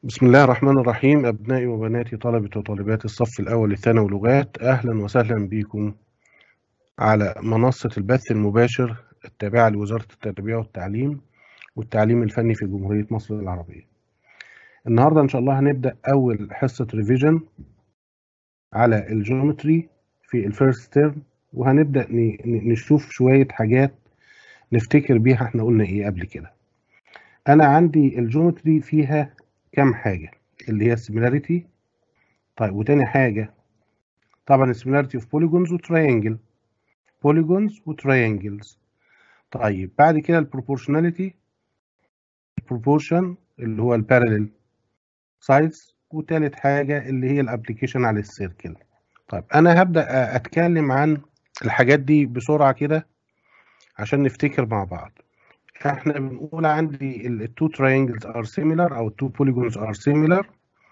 بسم الله الرحمن الرحيم أبنائي وبناتي طلبة وطالبات الصف الأول الثانوي لغات أهلا وسهلا بكم على منصة البث المباشر التابعة لوزارة التربية والتعليم والتعليم الفني في جمهورية مصر العربية النهاردة إن شاء الله هنبدأ أول حصة ريفيجن على الجيومتري في الفيرست تيرم وهنبدأ نشوف شوية حاجات نفتكر بيها احنا قلنا ايه قبل كده أنا عندي الجيومتري فيها كام حاجة اللي هي similarity طيب وتاني حاجة طبعا similarity of polygons و triangle polygons و triangles طيب بعد كده ال proportionality proportion اللي هو ال parallel sides وتالت حاجة اللي هي الابليكيشن على السيركل طيب أنا هبدأ أتكلم عن الحاجات دي بسرعة كده عشان نفتكر مع بعض احنا بنقول عندي التو triangles are similar او التو polygons are similar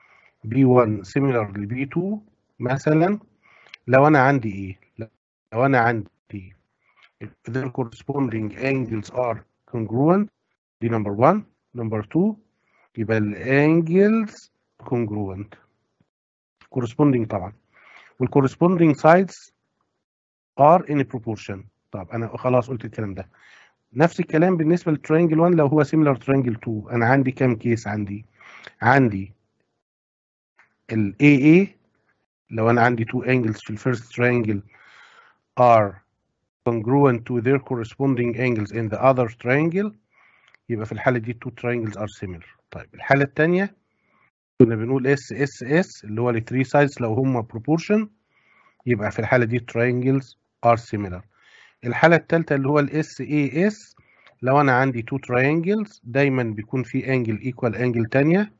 B1 similar ل B2 مثلا لو انا عندي ايه لو انا عندي their corresponding angles are congruent دي number 1 number 2 يبقى الانجلز congruent corresponding طبعا والcorresponding sides are in proportion طب انا خلاص قلت الكلام ده نفس الكلام بالنسبة للترينجل 1 لو هو similar triangle 2 أنا عندي كام كيس عندي؟ عندي ال AA لو أنا عندي two angles في الفيرست triangle are congruent to their corresponding angles in the other triangle يبقى في الحالة دي two triangles are similar طيب الحالة الثانية كنا بنقول S S S اللي هو ال three sides لو هما proportion يبقى في الحالة دي triangles are similar الحالة الثالثة اللي هو ال SAS لو أنا عندي two triangles دايما بيكون في angle equal angle تانية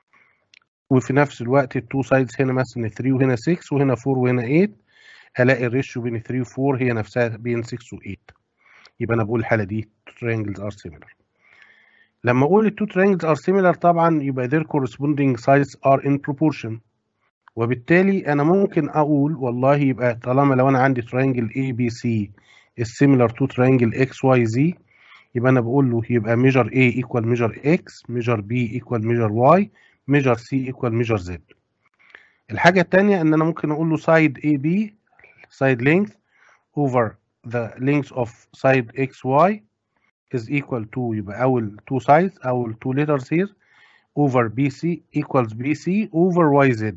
وفي نفس الوقت التو sides هنا مثلا 3 وهنا 6 وهنا 4 وهنا 8 هلاقي الريشيو بين 3 و 4 هي نفسها بين 6 و 8 يبقى أنا بقول الحالة دي triangles are similar لما أقول التو triangles are similar طبعا يبقى their corresponding sides are in proportion وبالتالي أنا ممكن أقول والله يبقى طالما لو أنا عندي triangle ABC is similar to triangle XYZ يبقى أنا بقول له يبقى measure A equal measure X measure B equal measure Y measure C equal measure Z الحاجة التانية إن أنا ممكن أقول له side AB side length over the length of side XY is equal to يبقى أول two sides أول two letters here over BC equals BC over YZ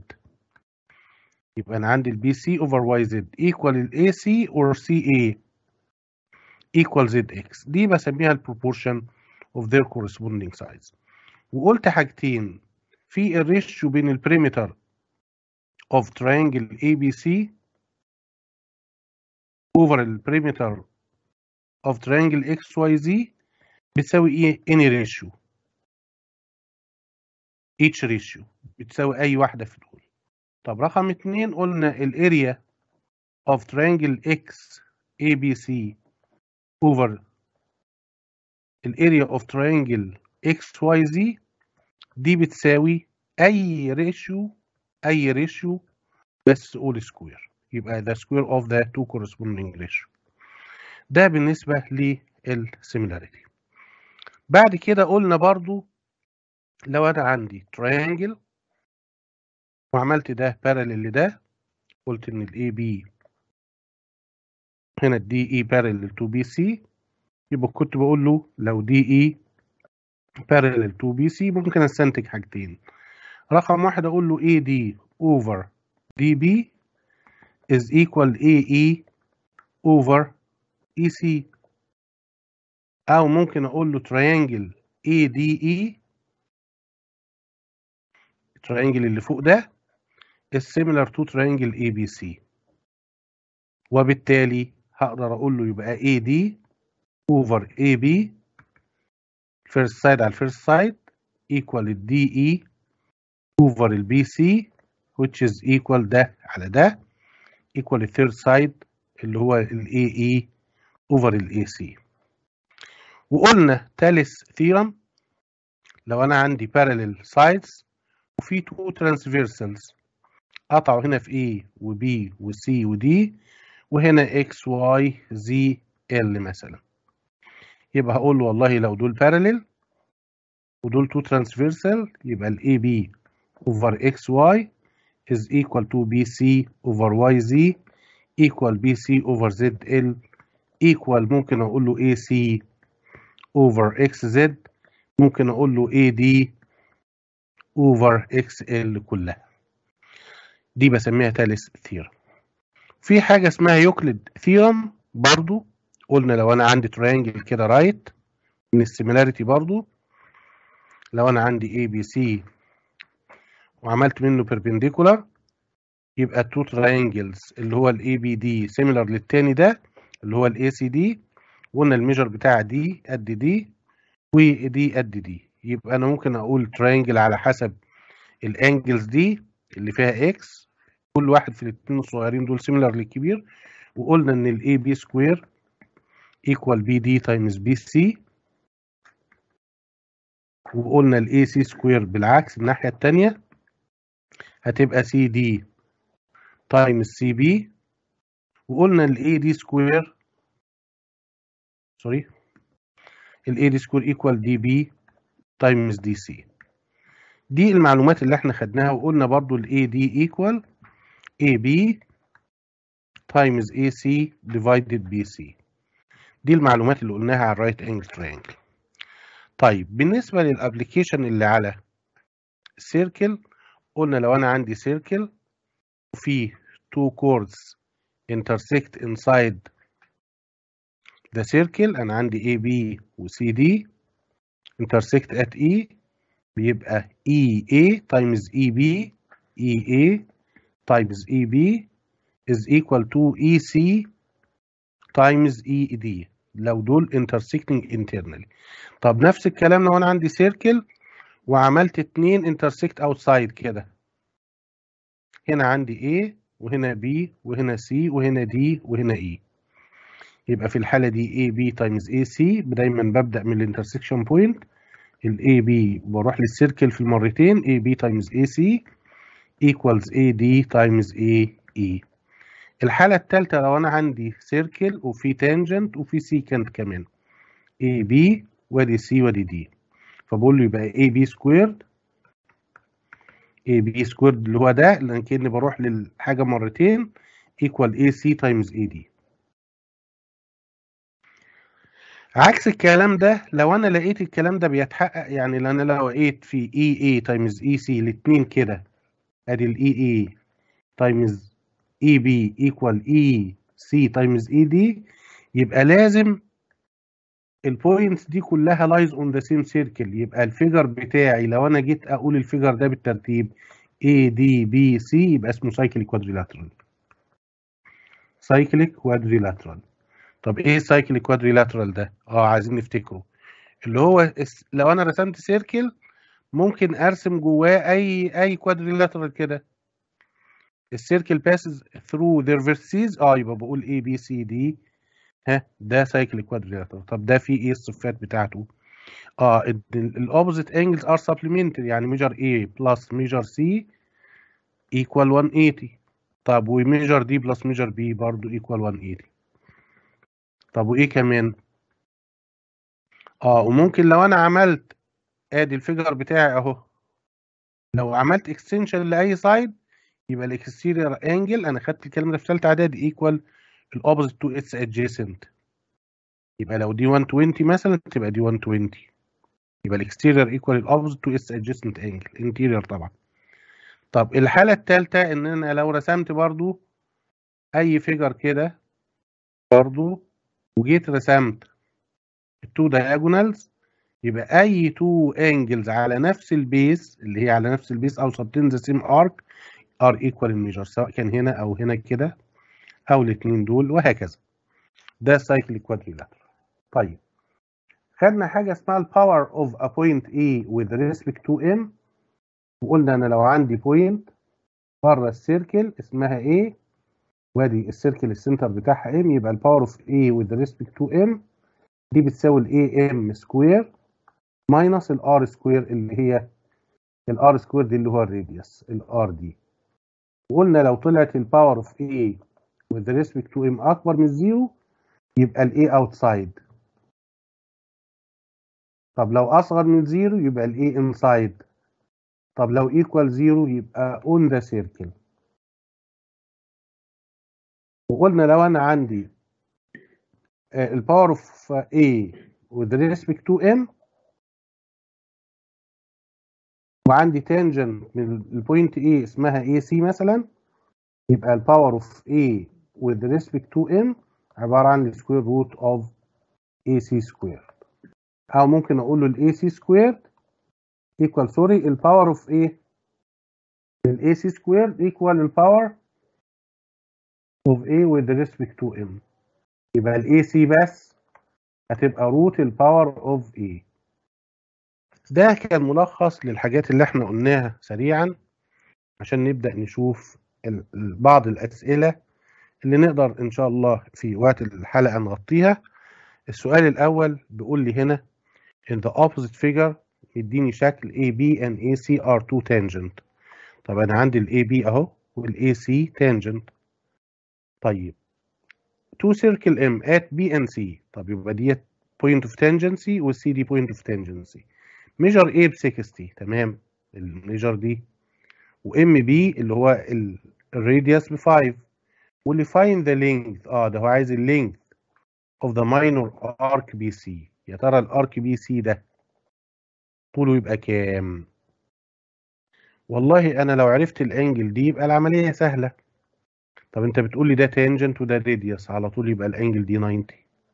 يبقى أنا عندي ال BC over YZ equal ال AC or CA equal ZX دي بسميها ال proportion of their corresponding sides وقلت حاجتين في الريشيو بين البريمتر of triangle ABC over البريمتر of triangle XYZ بتساوي ايه any ratio each ratio بتساوي اي واحدة في دول طب رقم اتنين قلنا الاريا of triangle X ABC over الاريا of triangle XYZ دي بتساوي اي ريشيو اي ريشيو بس all square يبقى the square of the two corresponding ratio ده بالنسبة للسيميلاريتي بعد كده قلنا برضو لو انا عندي triangle وعملت ده parallel لده قلت ان ال AB هنا الدي اي parallel to BC يبقى كنت بقول له لو دي اي parallel to BC ممكن استنتج حاجتين رقم واحد اقول له AD over DB is equal AE over EC او ممكن اقول له triangle ADE triangle اللي فوق ده is similar to triangle ABC وبالتالي هقدر اقول له يبقى AD over AB first side على first side equal ال DE over ال BC which is equal ده على ده equal ال third side اللي هو ال AE over ال AC وقلنا تالت theorem لو انا عندي parallel sides وفي two transversals قطعوا هنا في A و B و C و D وهنا X Y Z L مثلا يبقى هقول له والله لو دول parallel ودول تو ترانسفيرسال يبقى ال AB over XY is equal to BC over YZ equal BC over ZL equal ممكن اقول له AC over XZ ممكن اقول له AD over XL كلها دي بسميها تالس ثيرم في حاجة اسمها يوكليد ثيرم برضو قلنا لو انا عندي تريانجل كده رايت من السيميلاريتي برضو لو انا عندي ABC وعملت منه بيربنديكولار يبقى تو تراينجلز اللي هو الاي بي دي سيميلر للتاني ده اللي هو الاي سي دي وقلنا الميجر بتاع دي قد دي ودي قد دي يبقى انا ممكن اقول تراينجل على حسب الانجلز دي اللي فيها اكس كل واحد في الاثنين الصغيرين دول سيميلر للكبير وقلنا ان الاي بي سكوير ايكوال بي دي تايمز بي سي وقلنا الاي سي سكوير بالعكس الناحيه الثانيه هتبقى سي دي تايمز سي بي وقلنا الاي دي سكوير سوري الاي دي سكوير ايكوال دي بي تايمز دي سي دي المعلومات اللي احنا خدناها وقلنا برضو الاي دي ايكوال اي بي تايمز اي سي ديفايدد بي سي دي المعلومات اللي قلناها على الرايت انجل ترينجل طيب بالنسبه للابلكيشن اللي على السيركل قلنا لو انا عندي سيركل وفي two chords intersect inside the circle انا عندي AB و CD intersect at E بيبقى EA times EB EA times EB is equal to EC times ED لو دول intersecting internally طب نفس الكلام لو انا عندي circle وعملت اتنين intersect outside كده هنا عندي A وهنا B وهنا C وهنا D وهنا E يبقى في الحالة دي AB times AC دايما ببدأ من الانترسكشن بوينت ال AB بروح للسيركل في المرتين AB times AC equals AD times AE الحالة الثالثة لو أنا عندي سيركل وفي تانجنت وفي سيكنت كمان AB وادي C وادي D فبقول له يبقى AB سكويرد AB سكويرد اللي هو ده لأن كأني بروح للحاجة مرتين equal AC times AD عكس الكلام ده لو انا لقيت الكلام ده بيتحقق يعني لو انا لو لقيت في اي اي تايمز اي سي الاثنين كده ادي الاي اي تايمز اي بي ايكوال اي سي تايمز اي دي يبقى لازم البوينتس دي كلها لايز اون ذا سيم سيركل يبقى الفيجر بتاعي لو انا جيت اقول الفيجر ده بالترتيب اي دي بي سي يبقى اسمه سايكليك كوادريلاترال سايكليك كوادريلاترال طب ايه السايكل كوادريلاترال ده؟ اه عايزين نفتكره اللي هو لو انا رسمت سيركل ممكن ارسم جواه اي اي كوادريلاترال كده السيركل باسز ثرو ذير فيرسيز اه يبقى بقول اي بي سي دي ها ده سايكل كوادريلاترال طب ده فيه ايه الصفات بتاعته؟ اه الاوبوزيت انجلز ار سبلمنتري يعني ميجر A بلس ميجر C ايكوال 180 طب وميجر D بلس ميجر B برضه ايكوال 180 طب وايه كمان اه وممكن لو انا عملت ادي الفيجر بتاعي اهو لو عملت اكستنشن لاي سايد يبقى الاكستيرير انجل انا خدت الكلام ده في ثالثه اعدادي ايكوال الاوبوزيت تو اتس ادجيسنت يبقى لو دي 120 مثلا تبقى دي 120 يبقى الاكستيرير ايكوال الاوبوزيت تو اتس ادجيسنت انجل انتيرير طبعا طب الحاله الثالثه ان انا لو رسمت برضو اي فيجر كده برضو وجيت رسمت التو diagonals يبقى اي تو انجلز على نفس البيس اللي هي على نفس البيس او سبتين ذا سيم ارك ار ايكوال الميجر سواء كان هنا او هنا كده او الاثنين دول وهكذا ده سايكل كوادريلاترال طيب خدنا حاجه اسمها الباور اوف ا بوينت A with respect to M وقلنا انا لو عندي بوينت بره السيركل اسمها A وادي السيركل السنتر بتاعها ام يبقى الباور اوف A with respect to M دي بتساوي ال AM سكوير ماينس الار سكوير اللي هي الار سكوير دي اللي هو الراديوس الار دي وقلنا لو طلعت الباور اوف A with respect to M اكبر من زيرو يبقى ال A outside طب لو اصغر من زيرو يبقى الايه انسايد طب لو ايكوال زيرو يبقى اون ذا سيركل وقلنا لو انا عندي الباور اوف A with respect to M وعندي تانجنت من البوينت A اسمها AC مثلا يبقى الباور اوف A with respect to M عبارة عن السكوير روت اوف AC سكوير أو ممكن أقول له ال AC سكوير equal سوري الباور اوف A ال AC سكوير equal الباور of A with respect to M يبقى ال AC بس هتبقى روت الباور اوف A ده كان ملخص للحاجات اللي احنا قلناها سريعا عشان نبدأ نشوف بعض الأسئلة اللي نقدر إن شاء الله في وقت الحلقة نغطيها السؤال الأول بيقول لي هنا in the opposite figure يديني شكل AB and AC are two tangent طب أنا عندي ال AB أهو وال AC tangent طيب two circle M at B and C طب يبقى ديت point of tangency وال C دي point of tangency measure A ب 60 تمام الميجر دي وام بي اللي هو الراديوس ب 5 واللي find the length اه ده هو عايز اللينث of the minor arc BC يا ترى الارك بي سي ده طوله يبقى كام؟ والله انا لو عرفت الانجل دي يبقى العمليه سهله طب انت بتقول لي ده تانجنت وده راديوس على طول يبقى الانجل دي 90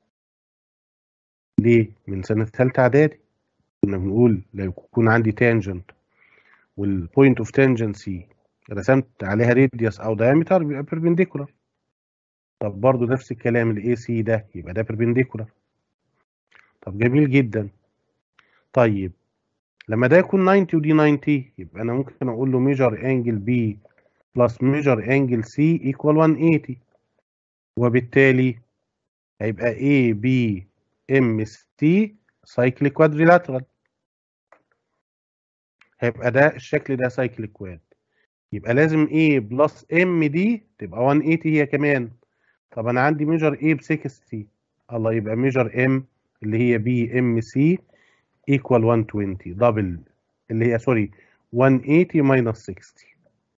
ليه؟ من سنه ثالثه اعدادي كنا بنقول لو يكون عندي تانجنت والبوينت اوف تانجنسي رسمت عليها راديوس او دايمتر بيبقى بيربنديكولار طب برضو نفس الكلام الاي سي ده يبقى ده بيربنديكولار طب جميل جدا طيب لما ده يكون 90 ودي 90 يبقى انا ممكن اقول له ميجر انجل بي بلس ميجر انجل سي ايكوال 180 وبالتالي هيبقى اي بي ام سي سايكل كوادريلاترال هيبقى ده الشكل ده سايكل كواد يبقى لازم A بلس M دي تبقى 180 هي كمان طب انا عندي ميجر A ب 60 الله يبقى ميجر M اللي هي B M C equal 120 دبل اللي هي سوري 180 minus 60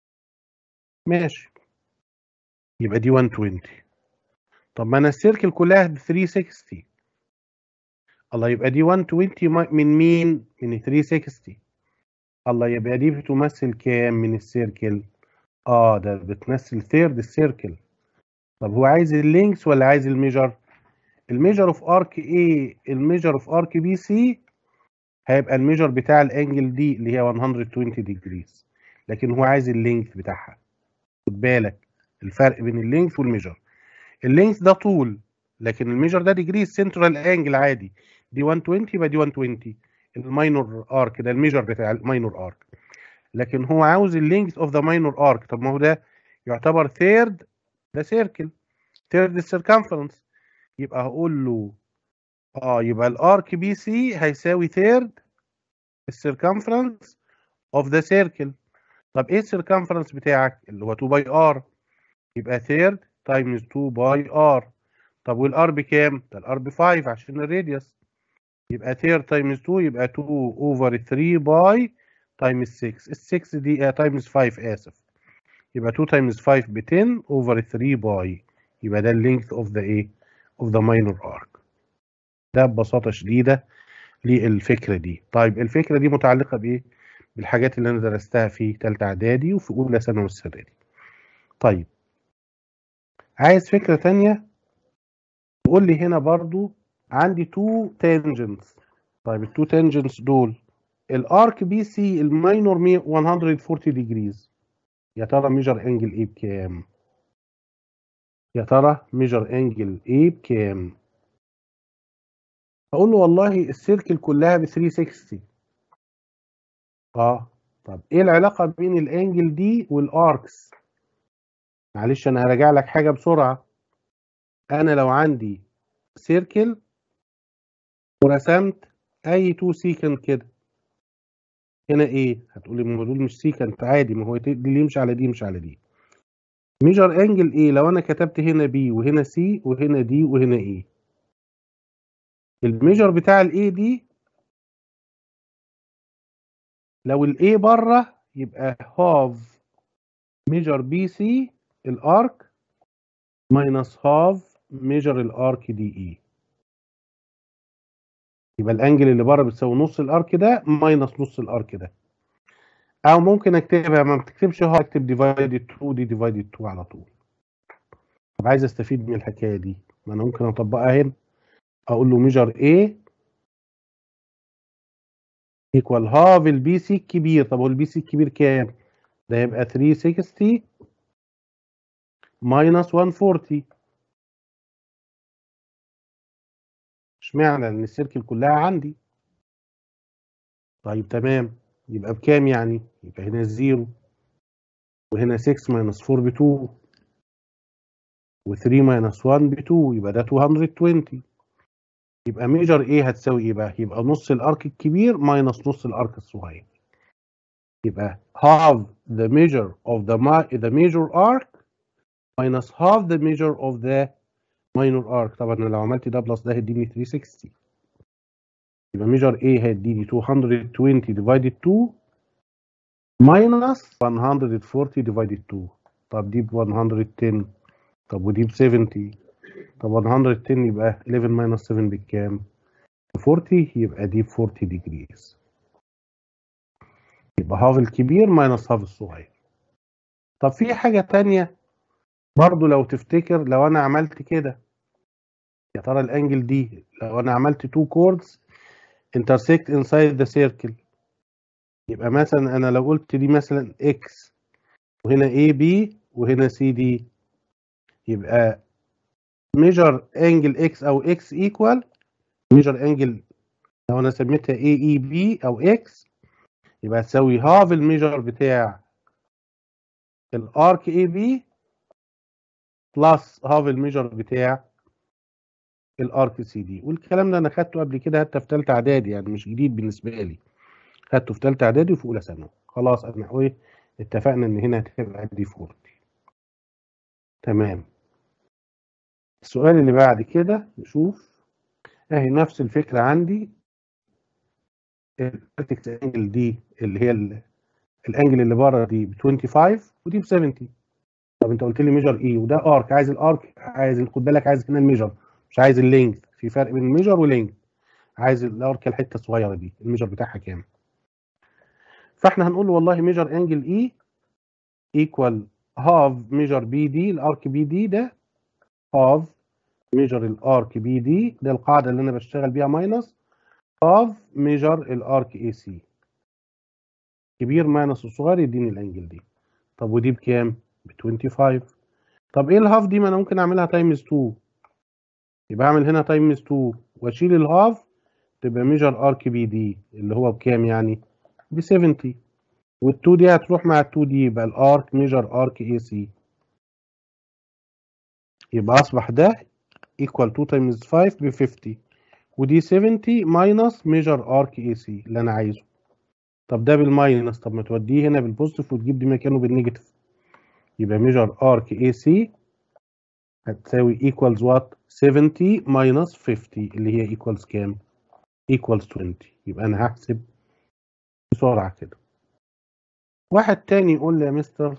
ماشي يبقى دي 120 طب ما انا السيركل كلها ب 360 الله يبقى دي 120 من مين؟ من 360 الله يبقى دي بتمثل كام من السيركل؟ اه ده بتمثل ثيرد السيركل طب هو عايز اللينكس ولا عايز الميجر؟ الميجر اوف ارك ايه الميجر اوف ارك بي سي هيبقى الميجر بتاع الانجل دي اللي هي 120 ديجريز لكن هو عايز اللينث بتاعها خد بالك الفرق بين اللينث والميجر اللينث ده طول لكن الميجر ده ديجريز سنترال انجل عادي دي 120 يبقى دي 120 الماينور ارك ده الميجر بتاع الماينور ارك لكن هو عاوز اللينث اوف ذا ماينور ارك طب ما هو ده يعتبر ثيرد ده سيركل ثيرد السيركمفرنس يبقى هقول له اه يبقى الارك بي سي هيساوي ثيرد السيركمفرنس اوف ذا سيركل طب ايه السيركمفرنس بتاعك اللي هو 2 باي ار يبقى ثيرد تايمز 2 باي ار طب والار بكام؟ ده الار ب 5 عشان الراديوس يبقى ثيرد تايمز 2 يبقى 2 اوفر 3 باي تايمز 6 ال 6 دي تايمز 5 اسف يبقى 2 تايمز 5 ب 10 اوفر 3 باي يبقى ده اللينث اوف ذا ايه؟ اوف ذا ماينور ارك ده ببساطه شديده للفكره دي طيب الفكره دي متعلقه بايه؟ بالحاجات اللي انا درستها في ثالثه اعدادي وفي اولى ثانوي السنه دي طيب عايز فكره ثانيه تقول لي هنا برضو عندي تو تانجنتس طيب التو تانجنتس دول الارك بي سي الماينور 140 ديجريز يا ترى ميجر انجل ايه بكام يا ترى ميجر انجل ايه بكام اقول له والله السيركل كلها ب 360 اه طب ايه العلاقه بين الانجل دي والاركس معلش انا هراجع لك حاجه بسرعه انا لو عندي سيركل ورسمت اي تو سيكنت كده هنا ايه هتقولي ما دول مش سيكنت عادي ما هو دي اللي يمشي على دي يمشي على دي ميجر انجل ايه لو انا كتبت هنا بي وهنا سي وهنا دي وهنا ايه الميجر بتاع الاي دي لو الاي بره يبقى هاف ميجر بي سي الارك ماينس هاف ميجر الارك دي اي يبقى الانجل اللي بره بتساوي نص الارك ده ماينس نص الارك ده او ممكن اكتبها ما بتكتبش هو اكتب ديفايدد 2 دي ديفايدد 2 على طول طب عايز استفيد من الحكايه دي ما انا ممكن اطبقها هنا اقول له ميجر A ايكوال هاف البي سي الكبير طب هو البي سي الكبير كام؟ ده يبقى 360 ماينس 140 اشمعنى؟ لان السيركل كلها عندي طيب تمام يبقى بكام يعني؟ يبقى هنا زيرو وهنا 6 ماينس 4 ب 2 و3 ماينس 1 ب 2 يبقى ده 220 يبقى ميجر ايه هتساوي ايه بقى؟ يبقى نص الارك الكبير ماينس نص الارك الصغير. يبقى half the measure of the the major arc minus half the measure of the minor arc طبعا انا لو عملت ده بلس ده هيديني 360 يبقى ميجر ايه هيديني 220 divided 2 minus 140 divided 2 طب دي ب 110 طب ودي ب 70 طب 110 يبقى 11 minus 7 بكام؟ 40 يبقى دي ب 40 degrees يبقى هاف الكبير ماينس هاف الصغير طب في حاجة تانية برضو لو تفتكر لو أنا عملت كده يا ترى الأنجل دي لو أنا عملت two chords intersect inside the circle يبقى مثلا أنا لو قلت دي مثلا x وهنا AB وهنا CD يبقى measure angle x او x equal measure angle لو انا سميتها AEB او x يبقى تساوي هاف الميجر بتاع الارك AB بلس هاف الميجر بتاع الارك CD والكلام ده انا خدته قبل كده حتى في ثالثه اعدادي يعني مش جديد بالنسبه لي خدته في ثالثه اعدادي وفي اولى ثانوي خلاص انا ايه اتفقنا ان هنا هتبقى دي 40 تمام السؤال اللي بعد كده نشوف اهي نفس الفكرة عندي الفيرتكس انجل دي اللي هي الانجل اللي بره دي ب 25 ودي ب 70 طب انت قلت لي ميجر ايه وده ارك عايز الارك عايز خد بالك عايز هنا الميجر مش عايز اللينث في فرق بين الميجر واللينث عايز الارك الحته الصغيره دي الميجر بتاعها كام فاحنا هنقول له والله ميجر انجل اي ايكوال هاف ميجر بي دي الارك بي دي ده of measure الارك بي دي ده القاعدة اللي أنا بشتغل بيها ماينس of measure الارك اي سي كبير ماينس الصغير يديني الانجل دي طب ودي بكام؟ ب 25 طب ايه الهاف دي ما انا ممكن اعملها تايمز 2 يبقى اعمل هنا تايمز 2 واشيل الهاف تبقى ميجر ارك بي دي اللي هو بكام يعني؟ ب 70 وال2 دي هتروح مع ال2 دي يبقى الارك ميجر ارك اي سي يبقى أصبح ده equal 2 times 5 ب 50 ودي 70 minus measure arc AC اللي أنا عايزه طب ده بالماينس طب ما توديه هنا بالبوزيتيف وتجيب دي مكانه بالنيجاتيف يبقى measure arc AC هتساوي equals what 70 minus 50 اللي هي equals كام equals 20 يبقى أنا هحسب بسرعة كده واحد تاني يقول لي يا مستر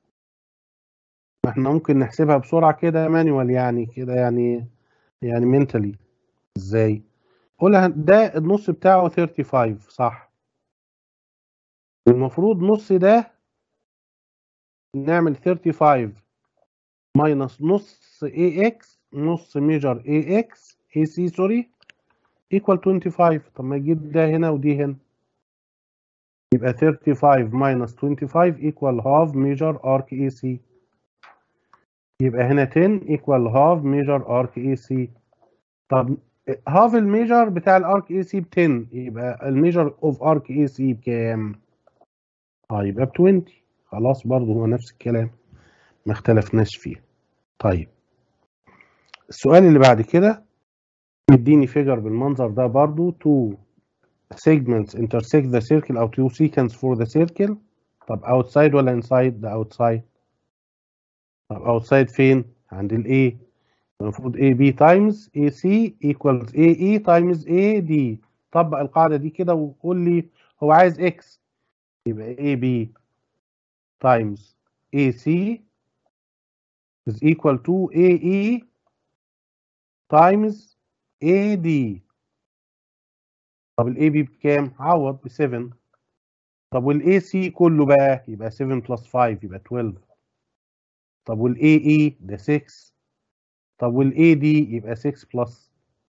احنا ممكن نحسبها بسرعة كده مانيوال يعني كده يعني يعني منتالي ازاي قولها ده النص بتاعه 35 صح المفروض نص ده نعمل 35 ماينس نص AX نص ميجر AX AC سوري equal 25 طب ما يجيب ده هنا ودي هنا يبقى 35 minus 25 equal half measure arc AC يبقى هنا 10 equal half measure arc AC طب half الميجر بتاع الارك AC ب 10 يبقى الميجر اوف ارك AC بكام؟ اه يبقى ب 20 خلاص برضه هو نفس الكلام ما اختلفناش فيه طيب السؤال اللي بعد كده مديني فيجر بالمنظر ده برضه two segments intersect the circle او two seconds for the circle طب outside ولا inside ده outside طب outside فين عند ال A المفروض AB times AC equals AE times AD طبق القاعدة دي كده وقول لي هو عايز X يبقى AB times AC is equal to AE times AD طب ال AB بكام؟ عوض ب 7 طب وال AC كله بقى يبقى 7 plus 5 يبقى 12 طب وال AE ده 6 طب وال AD يبقى 6 plus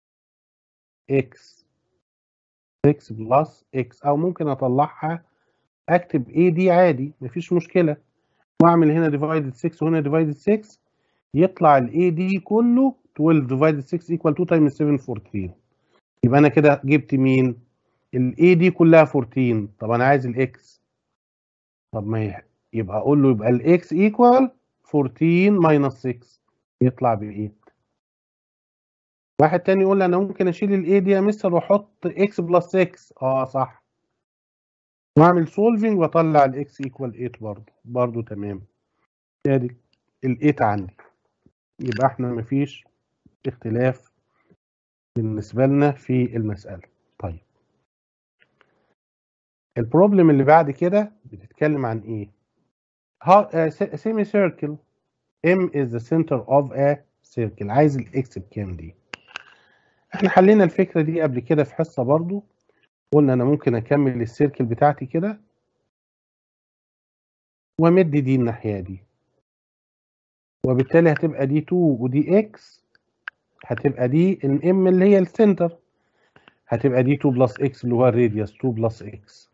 X 6 plus X أو ممكن أطلعها أكتب AD عادي مفيش مشكلة وأعمل هنا divided 6 وهنا divided 6 يطلع ال AD كله 12 divided 6 equal 2 times 7 14 يبقى أنا كده جبت مين؟ ال AD كلها 14 طب أنا عايز ال X طب ما يبقى أقول له يبقى ال X equal 14 minus 6 يطلع ب 8 واحد تاني يقول لي أنا ممكن أشيل ال A دي يا مستر وأحط X بلس 6 أه صح واعمل سولفنج واطلع الاكس ايكوال 8 برضه برضه تمام ادي ال 8 عندي يبقى احنا مفيش اختلاف بالنسبه لنا في المساله طيب البروبلم اللي بعد كده بتتكلم عن ايه سيمي سيركل M is the center of a circle عايز الاكس بكام دي احنا حلينا الفكره دي قبل كده في حصه برضو قلنا انا ممكن اكمل السيركل بتاعتي كده وامد دي الناحيه دي وبالتالي هتبقى دي 2 ودي اكس هتبقى دي الام اللي هي السنتر هتبقى دي 2 بلس اكس اللي هو الراديوس 2 بلس اكس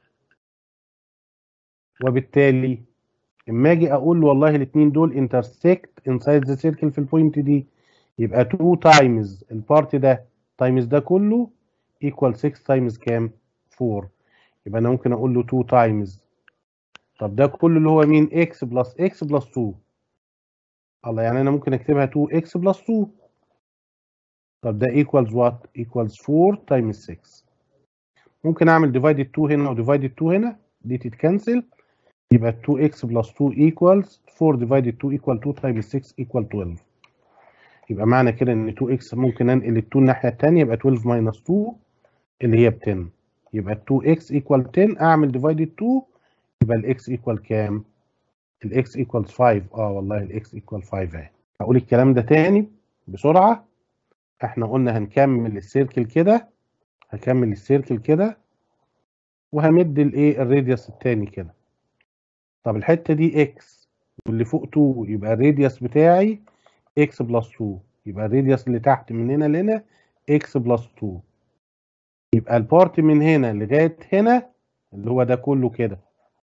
وبالتالي اما اجي اقول له والله الاثنين دول انترسكت انسايد ذا سيركل في البوينت دي يبقى 2 تايمز البارت ده تايمز ده كله ايكوال 6 تايمز كام 4 يبقى انا ممكن اقول له 2 تايمز طب ده كله اللي هو مين اكس بلس اكس بلس 2 الله يعني انا ممكن اكتبها 2 اكس بلس 2 طب ده equals what equals 4 times 6 ممكن اعمل divided 2 هنا و divided 2 هنا دي تتكنسل يبقى 2x plus 2 equals 4 divided 2 equal 2 times 6 equal 12 يبقى معنى كده ان 2x ممكن انقل ال 2 الناحيه الثانيه يبقى 12 minus 2 اللي هي ب 10 يبقى 2x equal 10 اعمل divided 2 يبقى الاكس equal كام؟ الاكس equals 5 اه والله الاكس equal 5 اهي هقول الكلام ده تاني بسرعه احنا قلنا هنكمل السيركل كده هكمل السيركل كده وهمد الايه الراديوس التاني كده طب الحته دي اكس واللي فوق 2 يبقى الراديوس بتاعي اكس بلس 2 يبقى الراديوس اللي تحت من هنا لهنا اكس بلس 2 يبقى البارت من هنا لغايه هنا اللي هو ده كله كده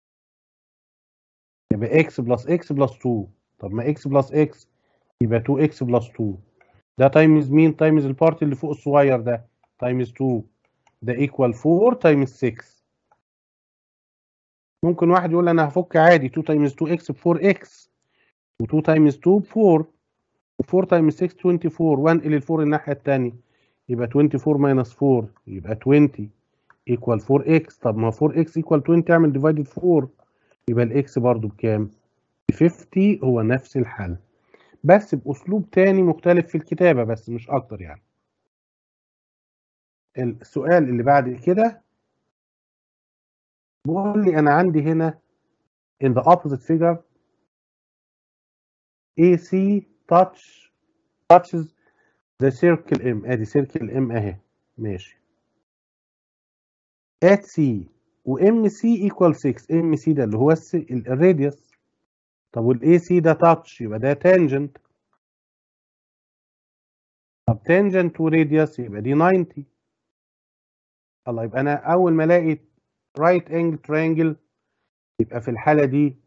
يبقى اكس بلس اكس بلس 2 طب ما اكس بلس اكس يبقى 2 اكس بلس 2 ده تايمز مين تايمز البارت اللي فوق الصغير ده تايمز 2 ده ايكوال 4 تايمز 6 ممكن واحد يقول انا هفك عادي 2 تايمز 2 اكس ب 4 اكس و2 تايمز 2 ب 4 و4 تايمز 6 24 وانقل ال 4 الناحيه الثانيه يبقى 24 ماينس 4 يبقى 20 ايكوال 4 اكس طب ما 4 اكس ايكوال 20 اعمل ديفايدد 4 يبقى الاكس برضو بكام؟ ب 50 هو نفس الحل بس باسلوب تاني مختلف في الكتابه بس مش اكتر يعني السؤال اللي بعد كده بيقول لي انا عندي هنا in the opposite figure AC touch touches the circle M ادي circle M اهي ماشي at C و MC equal 6 MC ده اللي هو الراديوس طب وال AC ده touch يبقى ده tangent طب tangent وراديوس يبقى دي 90 الله يبقى انا اول ما الاقي right angle triangle يبقى في الحالة دي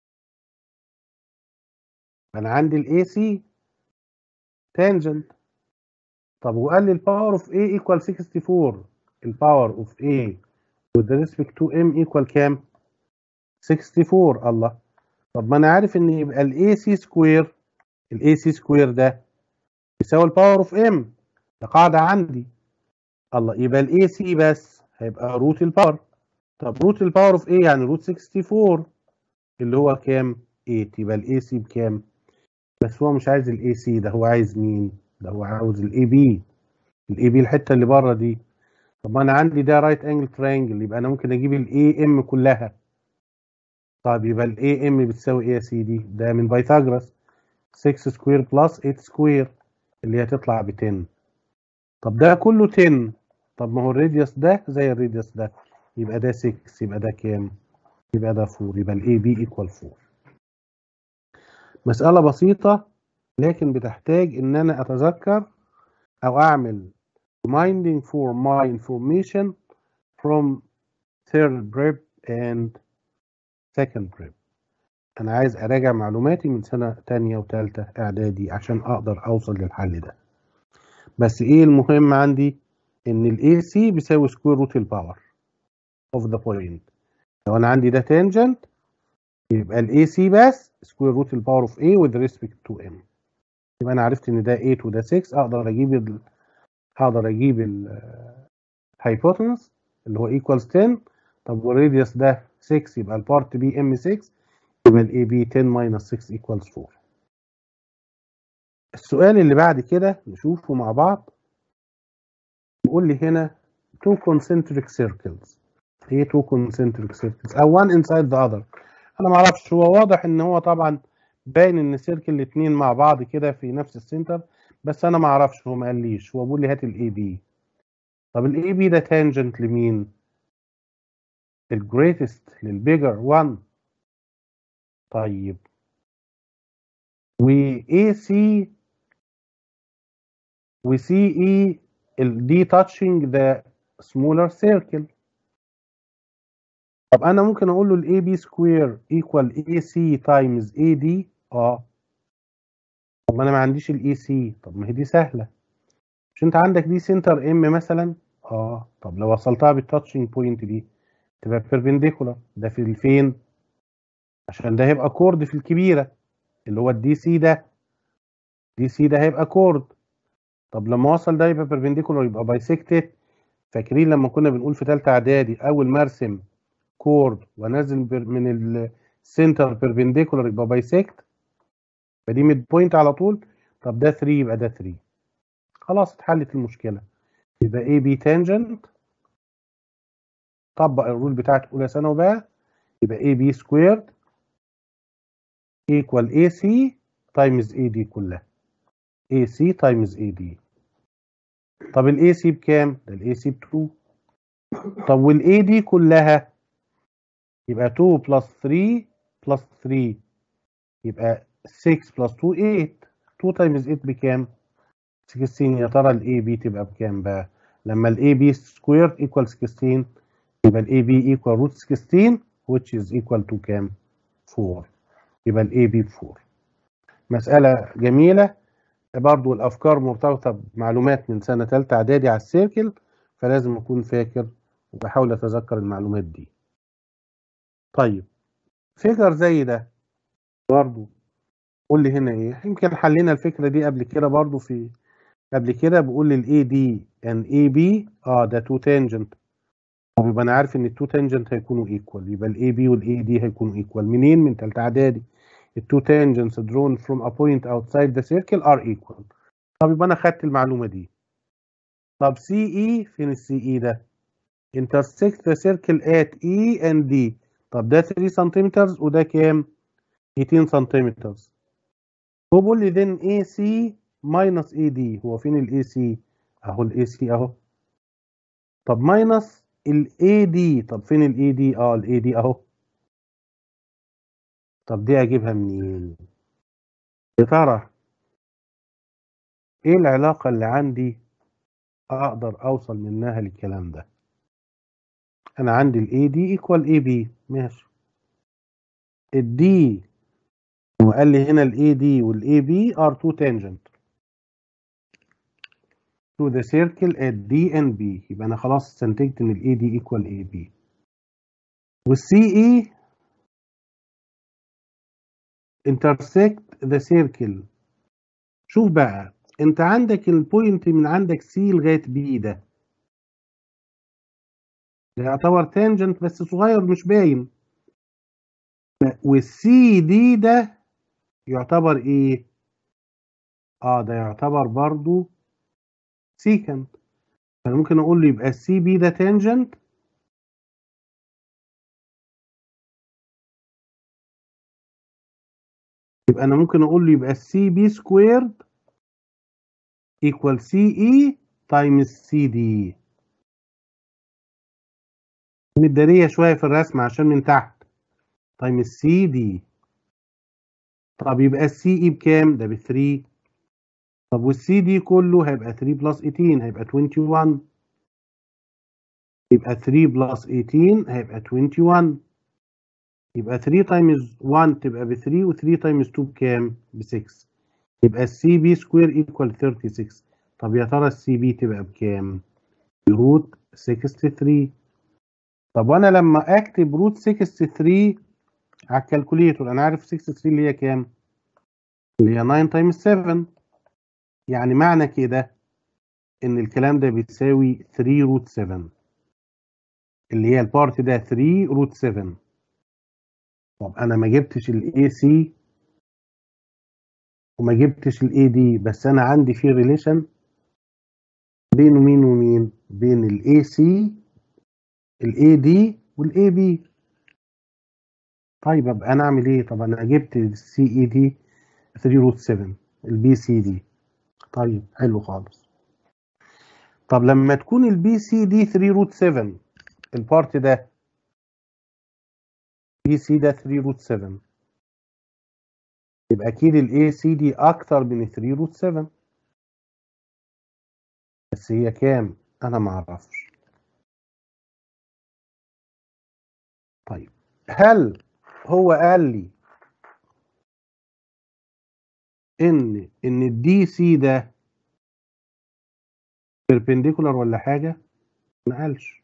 أنا عندي ال AC tangent طب وقال لي الباور اوف A equal 64 الباور اوف A with respect to M equal كام؟ 64 الله طب ما أنا عارف إن يبقى ال AC سكوير ال AC سكوير ده يساوي الباور اوف M ده قاعدة عندي الله يبقى ال AC بس هيبقى روت الباور طب روت الباور اوف ايه يعني روت 64 اللي هو كام 8 يبقى الاي سي بكام بس هو مش عايز الاي سي ده هو عايز مين ده هو عاوز الاي بي الاي بي الحته اللي بره دي طب انا عندي ده رايت انجل ترينجل يبقى انا ممكن اجيب الاي ام كلها طيب يبقى الاي ام بتساوي ايه يا سيدي ده من بايثاغورس 6 سكوير بلس 8 سكوير اللي هتطلع ب 10 طب ده كله 10 طب ما هو الراديوس ده زي الراديوس ده يبقى ده 6 يبقى ده كام يبقى ده 4 يبقى الاي بي ايكوال 4 مسألة بسيطة لكن بتحتاج ان انا اتذكر او اعمل reminding for my information from third prep and second prep انا عايز اراجع معلوماتي من سنة تانية وتالتة اعدادي عشان اقدر اوصل للحل ده بس ايه المهم عندي ان الاي سي بيساوي سكوير روت الباور اوف ذا بوينت لو انا عندي ده تانجنت يبقى الاي سي بس سكوير روت الباور اوف اي with respect to m يبقى انا عرفت ان ده 8 وده 6 اقدر اجيب ال... هقدر اجيب الهايبوتنس اللي هو equals 10 طب والراديوس ده 6 يبقى البارت بي ام 6 يبقى الاي بي 10 minus 6 equals 4 السؤال اللي بعد كده نشوفه مع بعض بيقول لي هنا two concentric circles ايه two concentric circles او one inside the other انا ما اعرفش هو واضح ان هو طبعا باين ان السيركل الاثنين مع بعض كده في نفس السنتر بس انا ما اعرفش هو ما قاليش هو بيقول لي هات الاي بي طب الاي بي ده تانجنت لمين الجريتست للبيجر 1 طيب و اي سي و سي اي دي تاتشنج ذا سمولر سيركل طب انا ممكن اقول له الاي بي سكوير ايكوال اي سي تايمز اي دي اه طب ما انا ما عنديش الاي سي طب ما هي دي سهله مش انت عندك دي سنتر ام مثلا اه طب لو وصلتها بالتاتشنج بوينت دي تبقى بيربنديكولار ده في الفين عشان ده هيبقى كورد في الكبيره اللي هو الدي سي ده دي سي ده هيبقى كورد طب لما وصل ده يبقى بيربنديكولار يبقى بايسكتد فاكرين لما كنا بنقول في ثالثه اعدادي اول ما ارسم كورد وانزل من السنتر بيربنديكولار يبقى بايسكت فدي ميد بوينت على طول طب ده 3 يبقى ده 3 خلاص اتحلت المشكله يبقى اي بي تانجنت طبق الرول بتاعت اولى ثانوي بقى يبقى اي بي سكويرد ايكوال اي سي تايمز اي دي كلها اي سي تايمز اي دي طب الاي سي بكام؟ ده الاي سي ب 2 طب والاي دي كلها يبقى 2 بلس 3 بلس 3 يبقى 6 بلس 2 8 2 تايمز 8 بكام؟ 16 يا ترى الاي بي تبقى بكام بقى؟ لما الاي بي سكوير ايكوال 16 يبقى الاي بي ايكوال روت 16 which is equal to كام؟ 4 يبقى الاي بي ب 4 مسألة جميلة برضو الأفكار مرتبطة بمعلومات من سنة تالتة إعدادي على السيركل فلازم أكون فاكر وبحاول أتذكر المعلومات دي. طيب فكر زي ده برضو قول لي هنا إيه؟ يمكن حلينا الفكرة دي قبل كده برضو في قبل كده بقول لي الاي دي and اي بي اه ده تو تانجنت طب يبقى انا عارف ان التو تانجنت هيكونوا ايكوال يبقى الاي بي والاي دي هيكونوا ايكوال منين من ثالثه اعدادي التو tangents drawn from a point outside the circle are equal طب يبقى انا خدت المعلومه دي طب سي اي فين السي اي ده intersect the circle at E and D طب ده 3 سنتيمتر وده كام 18 سنتيمتر هو بيقول لي then AC minus AD هو فين ال AC اهو ال AC اهو طب minus ال AD طب فين ال AD اه ال AD اهو طب دي اجيبها منين يا ترى ايه العلاقة اللي عندي اقدر اوصل منها للكلام ده انا عندي ال AD equal AB ماشي ال D هو قال لي هنا ال AD وال AB are two tangent to the circle at D and B يبقى انا خلاص استنتجت ان ال AD equal AB وال CE intersect the circle شوف بقى انت عندك البوينت من عندك سي لغايه بي ده ده يعتبر تانجنت بس صغير مش باين والسي دي ده يعتبر ايه اه ده يعتبر برضو سيكنت فانا ممكن اقول له يبقى السي بي ده تانجنت يبقى انا ممكن اقول له يبقى السي بي سكويرد equal سي اي تايمز سي دي متدارية شوية في الرسم عشان من تحت تايمز سي دي طب يبقى السي اي بكام؟ ده ب 3 طب والسي دي كله هيبقى 3 بلس 18 هيبقى 21 يبقى 3 بلس 18 هيبقى 21 يبقى 3 تايمز 1 تبقى ب 3 و3 تايمز 2 بكام؟ ب 6 يبقى السي بي سكوير ايكوال 36 طب يا ترى السي بي تبقى بكام؟ روت 63 طب وانا لما اكتب روت 63 على الكالكوليتور انا عارف 63 اللي هي كام؟ اللي هي 9 تايمز 7 يعني معنى كده ان الكلام ده بيساوي 3 روت 7 اللي هي البارت ده 3 روت 7 طب انا ما جبتش الاي سي وما جبتش الاي دي بس انا عندي في ريليشن بين مين ومين بين الاي سي الاي دي والاي بي طيب ابقى انا اعمل ايه طب انا جبت السي اي دي 3 روت 7 البي سي دي طيب حلو خالص طب لما تكون البي سي دي 3 روت 7 البارت ده بي سي ده 3 روت 7 يبقى اكيد الاي سي دي اكتر من 3 روت 7 بس هي كام انا ما اعرفش طيب هل هو قال لي ان ان الدي سي ده بيربنديكولار ولا حاجه ما قالش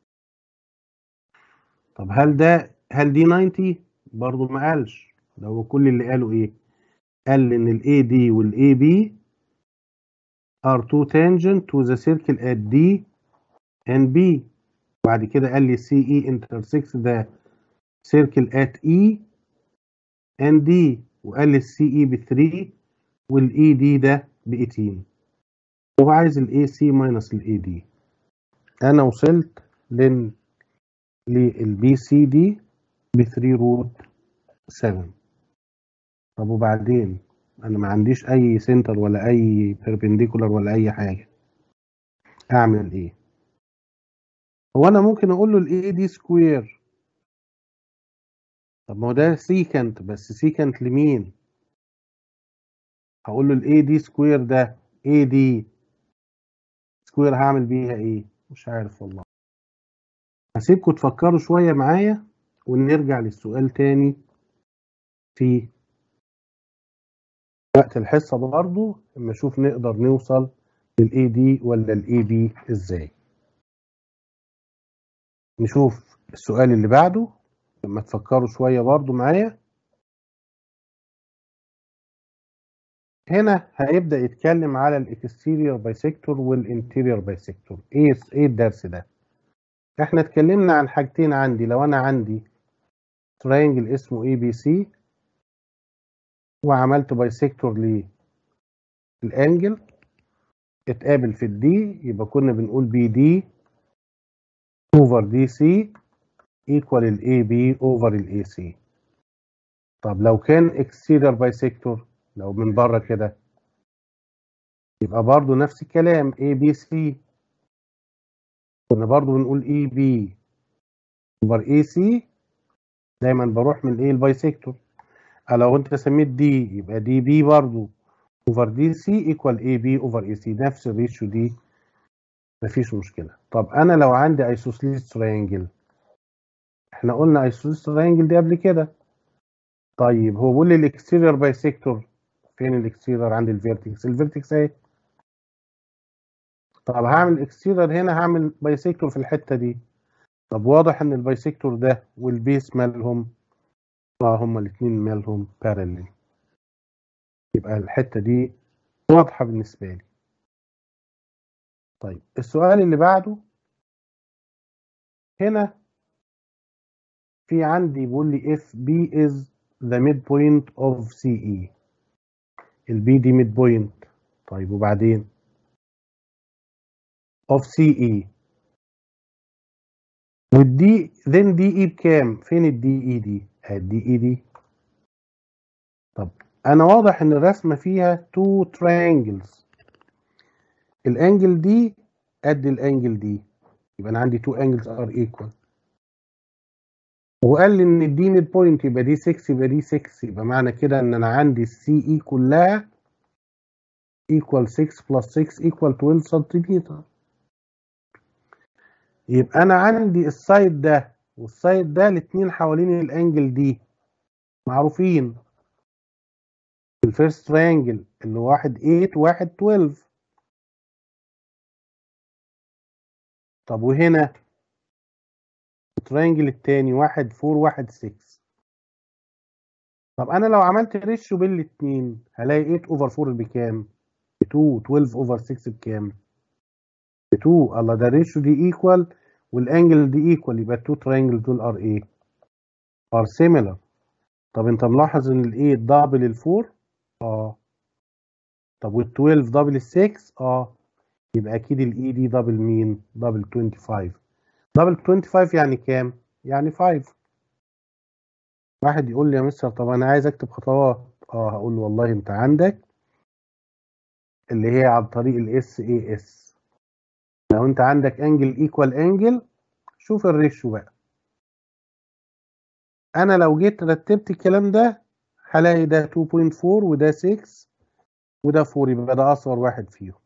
طب هل ده هل دي 90 برضه ما قالش ده هو كل اللي قاله ايه قال ان الاي دي والاي بي are two tangent to the circle at D and B بعد كده قال لي CE intersects the circle at E and D وقال لي CE ب 3 والاي دي ده ب 18 هو عايز الاي سي ماينس الاي دي انا وصلت لل للبي سي دي ب 3 روت 7 طب وبعدين انا ما عنديش اي سنتر ولا اي بيربنديكولار ولا اي حاجه اعمل ايه هو انا ممكن اقول له الاي دي سكوير طب ما هو ده سيكنت بس سيكنت لمين هقول له الاي دي سكوير ده اي دي سكوير هعمل بيها ايه مش عارف والله هسيبكم تفكروا شويه معايا ونرجع للسؤال تاني في وقت الحصه برضه اما اشوف نقدر نوصل للاي دي ولا الاي بي ازاي نشوف السؤال اللي بعده لما تفكروا شويه برضه معايا هنا هيبدا يتكلم على الاكستيريور بايسيكتور والانتيريور بايسيكتور ايه ايه الدرس ده احنا اتكلمنا عن حاجتين عندي لو انا عندي تراينجل اسمه اي بي سي وعملت بايسيكتور للانجل اتقابل في الدي يبقى كنا بنقول بي دي اوفر دي سي ايكوال الاي بي اوفر الاي سي طب لو كان اكستيريور بايسيكتور لو من بره كده يبقى برضو نفس الكلام اي بي سي كنا برضو بنقول اي بي اوفر اي سي دايما بروح من ايه البايسيكتور لو انت سميت دي يبقى دي بي برضو اوفر دي سي ايكوال اي بي اوفر اي سي نفس الريشيو دي مفيش مشكله طب انا لو عندي ايسوسليس تريانجل احنا قلنا ايسوسليس تريانجل دي قبل كده طيب هو بيقول لي الاكستيريور بايسيكتور فين الاكستيريور عند الفيرتكس الفيرتكس اهي طب هعمل اكستيريور هنا هعمل بايسيكتور في الحته دي طب واضح ان البايسيكتور ده والبيس مالهم اه هما الاثنين مالهم بارلل يبقى الحته دي واضحه بالنسبه لي طيب السؤال اللي بعده هنا في عندي بيقول لي if B is the midpoint of CE البي دي ميد بوينت طيب وبعدين of CE والدي then دي اي بكام فين الدي اي دي الدي اي دي طب انا واضح ان الرسمه فيها تو triangles الانجل دي قد الانجل دي يبقى انا عندي two angles are equal وقال لي ان اديني البوينت يبقى دي 6 يبقى دي 6 يبقى معنى كده ان انا عندي السي اي كلها equal 6 plus 6 equal 12 سنتيمتر يبقى انا عندي السايد ده والسايد ده الاتنين حوالين الانجل دي معروفين الفيرست تريانجل اللي واحد 8 وواحد 12 طب وهنا التريانجل التاني واحد 4 واحد 6 طب انا لو عملت ريشيو بين الاتنين هلاقي 8 اوفر 4 بكام؟ 2 12 اوفر 6 بكام؟ 2 الله ده الريشيو دي ايكوال والانجل دي ايكوال يبقى التو تريانجل دول ار ايه؟ ار سيميلر طب انت ملاحظ ان ال8 دبل ال4 اه طب وال12 دبل ال6 اه يبقى اكيد الاي دي دبل مين؟ دبل 25 دبل 25 يعني كام؟ يعني 5 واحد يقول لي يا مستر طب انا عايز اكتب خطوات اه هقول له والله انت عندك اللي هي عن طريق الاس اي اس لو انت عندك انجل ايكوال انجل شوف الريشيو بقى انا لو جيت رتبت الكلام ده هلاقي ده 2.4 وده 6 وده 4 يبقى ده اصغر واحد فيهم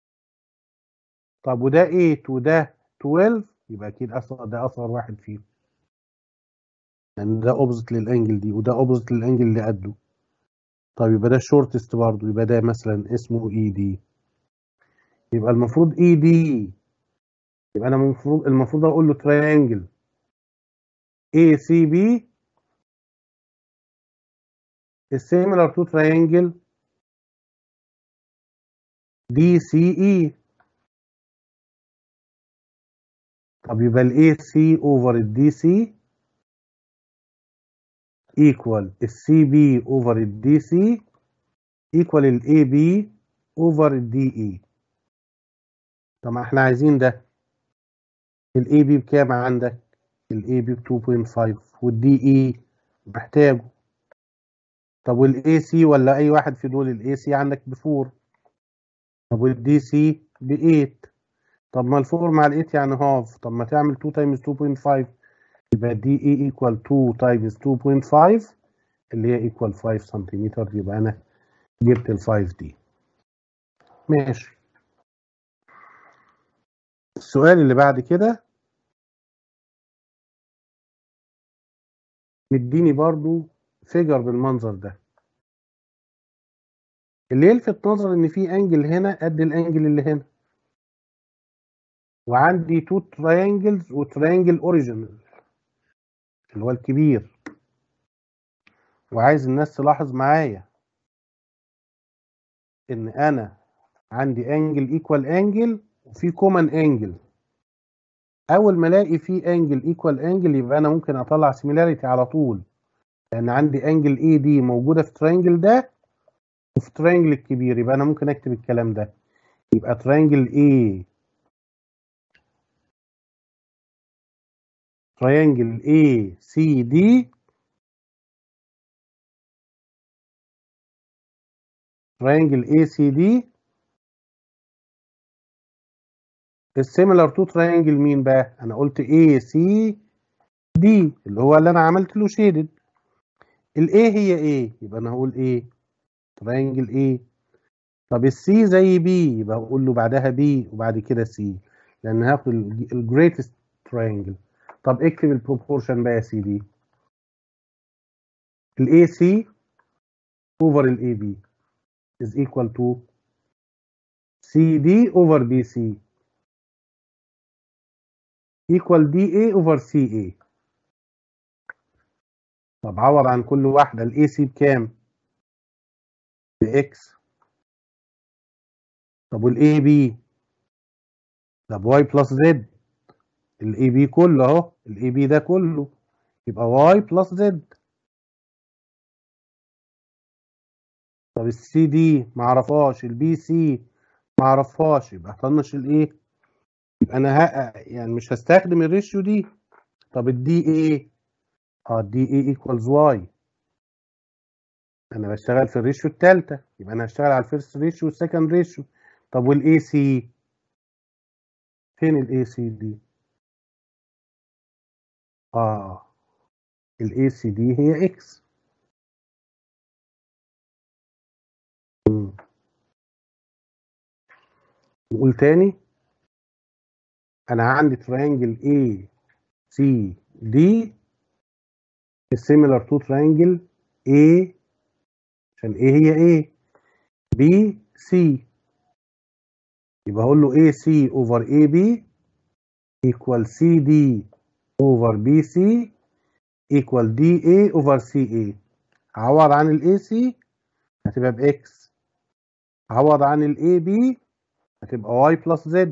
طب وده 8 وده 12 يبقى اكيد اصغر ده اصغر واحد فيهم لان ده اوبزيت للانجل دي وده اوبزيت للانجل اللي قده طب يبقى ده الشورتست برضه يبقى ده مثلا اسمه اي دي يبقى المفروض اي دي يبقى انا المفروض المفروض اقول له تريانجل اي سي بي is similar to triangle DCE طب يبقى ال AC over ال DC equal ال CB over ال DC equal ال AB over ال DE طب ما احنا عايزين ده ال AB بكام عندك؟ ال AB ب 2.5 وال DE محتاجه طب والاي سي ولا اي واحد في دول الاي سي عندك ب 4 طب والدي سي ب 8 طب ما ال 4 مع ال 8 يعني هاف طب ما تعمل 2 تايمز 2.5 يبقى دي اي ايكوال 2 تايمز 2.5 اللي هي ايكوال 5 سنتيمتر يبقى انا جبت ال 5 دي ماشي السؤال اللي بعد كده مديني برضو فيجر بالمنظر ده اللي يلفت نظر ان في انجل هنا قد الانجل اللي هنا وعندي تو تراينجلز وتراينجل اوريجينال اللي هو الكبير وعايز الناس تلاحظ معايا ان انا عندي انجل ايكوال انجل وفي كومن انجل اول ما الاقي في انجل ايكوال انجل يبقى انا ممكن اطلع سيميلاريتي على طول لان عندي انجل اي دي موجوده في ترينجل ده وفي ترينجل الكبير يبقى انا ممكن اكتب الكلام ده يبقى ترينجل اي ترينجل اي سي دي ترينجل اي سي دي السيميلر تو ترينجل مين بقى انا قلت اي سي دي اللي هو اللي انا عملت له شيدد الايه هي ايه يبقى انا هقول ايه ترينجل ايه طب السي زي بي يبقى اقول له بعدها بي وبعد كده سي لان هاخد الجريتست ترينجل طب اكتب البروبورشن بقى يا سيدي الاي سي over الاي بي is equal to CD over BC equal DA over CA طب عوض عن كل واحدة ال AC بكام؟ بإكس طب وال AB ده بواي بلس زد ال AB كله أهو ال AB ده كله يبقى واي بلس زد طب السي دي معرفهاش البي سي معرفهاش يبقى هطنش الايه؟ يبقى انا ه... يعني مش هستخدم الريشيو دي طب الدي ايه؟ اه الدي ايه ايكوالز واي انا بشتغل في الريشيو الثالثه يبقى انا هشتغل على الفيرست ريشيو والسكند ريشيو طب والاي سي فين الاي سي دي اه الاي سي دي هي اكس نقول تاني انا عندي تريانجل A C D similar to triangle A عشان A هي A B C يبقى هقول له AC over AB equal CD over BC equal DA over CA عوض عن ال AC هتبقى بإكس عوض عن ال AB هتبقى y plus z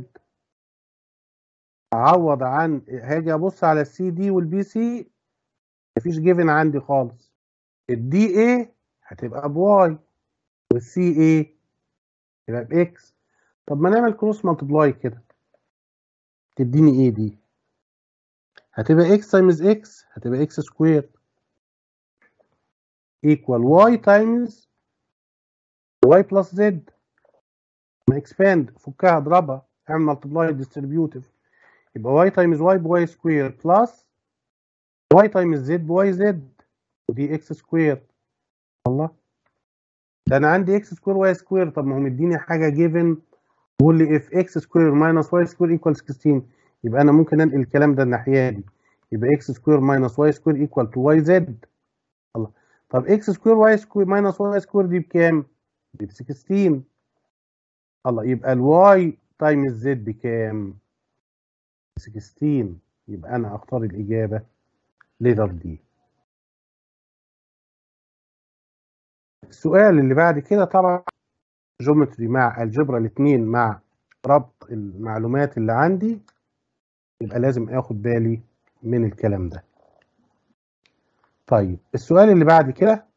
اعوض عن هاجي ابص على السي دي والبي سي مفيش جيفن عندي خالص الدي اي هتبقى بواي والسي اي تبقى باكس طب ما نعمل كروس مالتبلاي كده تديني ايه دي هتبقى اكس تايمز اكس هتبقى اكس سكوير ايكوال واي تايمز واي بلس زد ما اكسباند فكها اضربها اعمل مالتبلاي ديستريبيوتيف يبقى واي تايمز واي بواي سكوير بلس واي تايمز زد بواي زد ودي اكس سكوير الله ده انا عندي اكس سكوير واي سكوير طب ما هو مديني حاجه جيفن بيقول لي اف اكس سكوير ماينس واي سكوير ايكوال 16 يبقى انا ممكن انقل الكلام ده الناحيه دي يبقى اكس سكوير ماينس واي سكوير ايكوال تو واي زد الله طب اكس سكوير واي سكوير ماينس واي سكوير دي بكام؟ دي ب 16 الله يبقى الواي تايمز زد بكام؟ 16 يبقى انا اختار الاجابه ليتر دي السؤال اللي بعد كده طبعا جيومتري مع الجبرا الاثنين مع ربط المعلومات اللي عندي يبقى لازم اخد بالي من الكلام ده طيب السؤال اللي بعد كده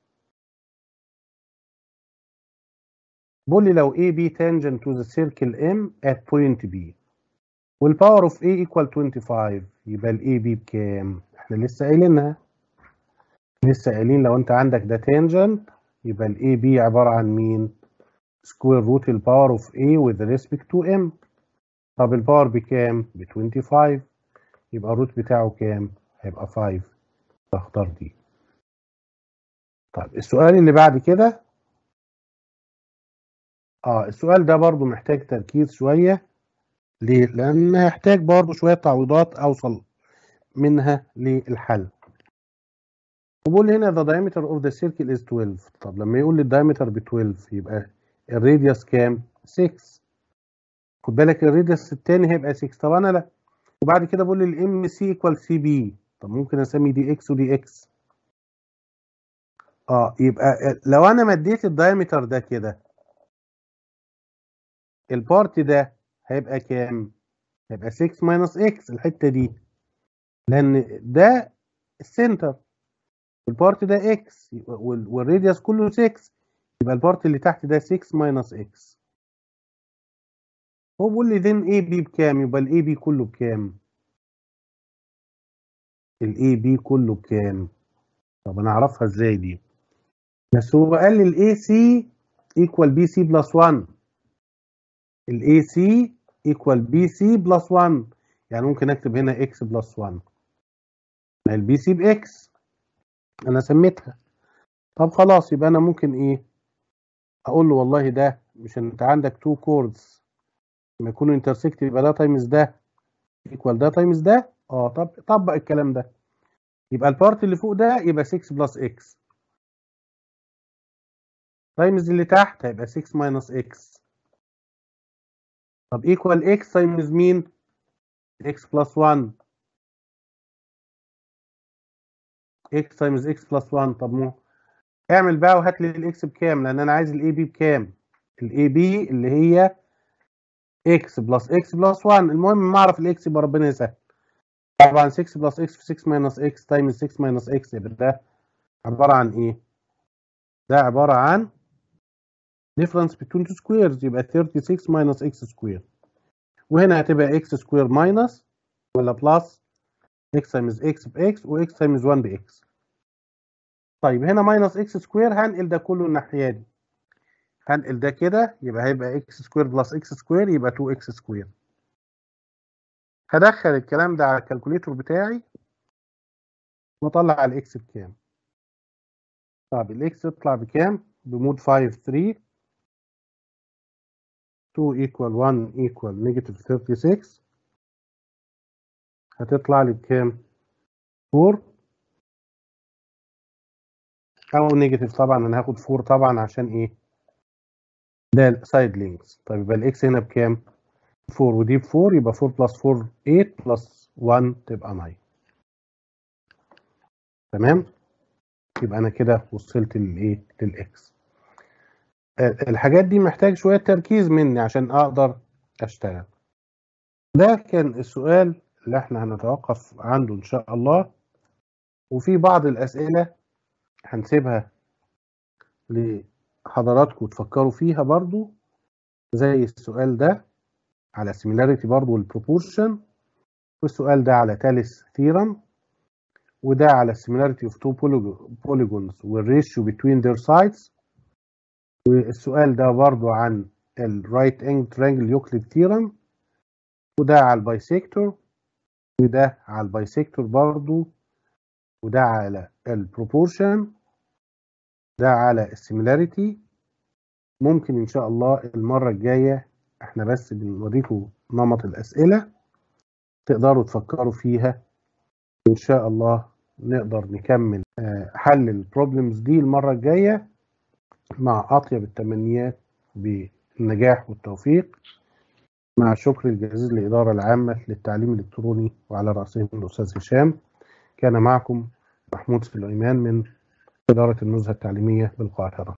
بيقول لي لو AB tangent to the circle M at point B والباور اوف A equal 25 يبقى ال AB بكام؟ احنا لسه قايلينها لسه قايلين لو انت عندك ده tangent يبقى ال AB عبارة عن مين؟ سكوير روت الباور اوف A with respect to M طب الباور بكام؟ ب 25 يبقى الروت بتاعه كام؟ هيبقى 5 اختار دي طيب السؤال اللي بعد كده اه السؤال ده برضو محتاج تركيز شوية ليه؟ لأن هيحتاج برضو شوية تعويضات أوصل منها للحل وبقول هنا the diameter of the circle is 12 طب لما يقول لي الدايمتر ب 12 يبقى الراديوس كام؟ 6 خد بالك الراديوس التاني هيبقى 6 طب أنا لا وبعد كده بقول لي الام سي ايكوال سي بي طب ممكن اسمي دي اكس ودي اكس اه يبقى لو انا مديت الدايمتر ده كده البارت ده هيبقى كام؟ هيبقى 6 ماينس اكس الحته دي لان ده السنتر والبارت ده اكس والراديوس كله 6 يبقى البارت اللي تحت ده 6 ماينس اكس هو بيقول لي then اي بي بكام يبقى الاي بي كله بكام الاي بي كله بكام طب انا اعرفها ازاي دي بس هو قال لي الاي سي ايكوال بي سي بلس 1 الاي سي ايكوال بي سي بلس 1 يعني ممكن اكتب هنا اكس بلس 1 ما البي سي باكس انا سميتها طب خلاص يبقى انا ممكن ايه اقول له والله ده مش انت عندك تو كوردز لما يكونوا انترسكت يبقى ده تايمز ده ايكوال ده تايمز ده اه طب طبق الكلام ده يبقى البارت اللي فوق ده يبقى 6 بلس اكس تايمز اللي تحت هيبقى 6 ماينس اكس طب ايكوال اكس تايمز مين اكس بلس 1 اكس تايمز اكس بلس 1 طب مو اعمل بقى وهات لي الاكس بكام لان انا عايز الاي بي بكام الاي بي اللي هي اكس بلس اكس بلس 1 المهم ما اعرف الاكس يبقى ربنا يسهل طبعا 6 بلس اكس في 6 ماينس اكس تايمز 6 ماينس اكس يبقى ده عباره عن ايه؟ ده عباره عن difference between two squares يبقى 36 minus x square وهنا هتبقى x square minus ولا plus x times x ب x و x times 1 ب x طيب هنا ماينس اكس سكوير هنقل ده كله الناحيه دي هنقل ده كده يبقى هيبقى اكس سكوير بلس اكس سكوير يبقى 2 اكس سكوير هدخل الكلام ده على الكالكوليتور بتاعي واطلع الاكس بكام طب الاكس يطلع بكام بمود 5 3 2 equal 1 equal negative 36 هتطلع لي بكام 4 او نيجاتيف طبعا انا هاخد 4 طبعا عشان ايه ده السايد لينكس طيب يبقى الاكس هنا بكام 4 ودي ب 4 يبقى 4 بلس 4 8 بلس 1 تبقى 9 تمام يبقى انا كده وصلت للايه للاكس الحاجات دي محتاج شويه تركيز مني عشان اقدر اشتغل ده كان السؤال اللي احنا هنتوقف عنده ان شاء الله وفي بعض الاسئله هنسيبها لحضراتكم تفكروا فيها برضو زي السؤال ده على similarity برضو والبروبورشن والسؤال ده على تاليس ثيرم وده على similarity of two polygons والratio between their sides والسؤال ده برضو عن ال right angle triangle Euclid theorem وده على البايسيكتور وده على البايسيكتور برضو وده على البروبورشن ده على السيميلاريتي ممكن ان شاء الله المرة الجاية احنا بس بنوريكم نمط الاسئلة تقدروا تفكروا فيها ان شاء الله نقدر نكمل حل البروبلمز دي المرة الجاية مع اطيب التمنيات بالنجاح والتوفيق مع الشكر الجزيل للإدارة العامة للتعليم الإلكتروني وعلى رأسهم الأستاذ هشام كان معكم محمود سليمان من إدارة النزهة التعليمية بالقاهرة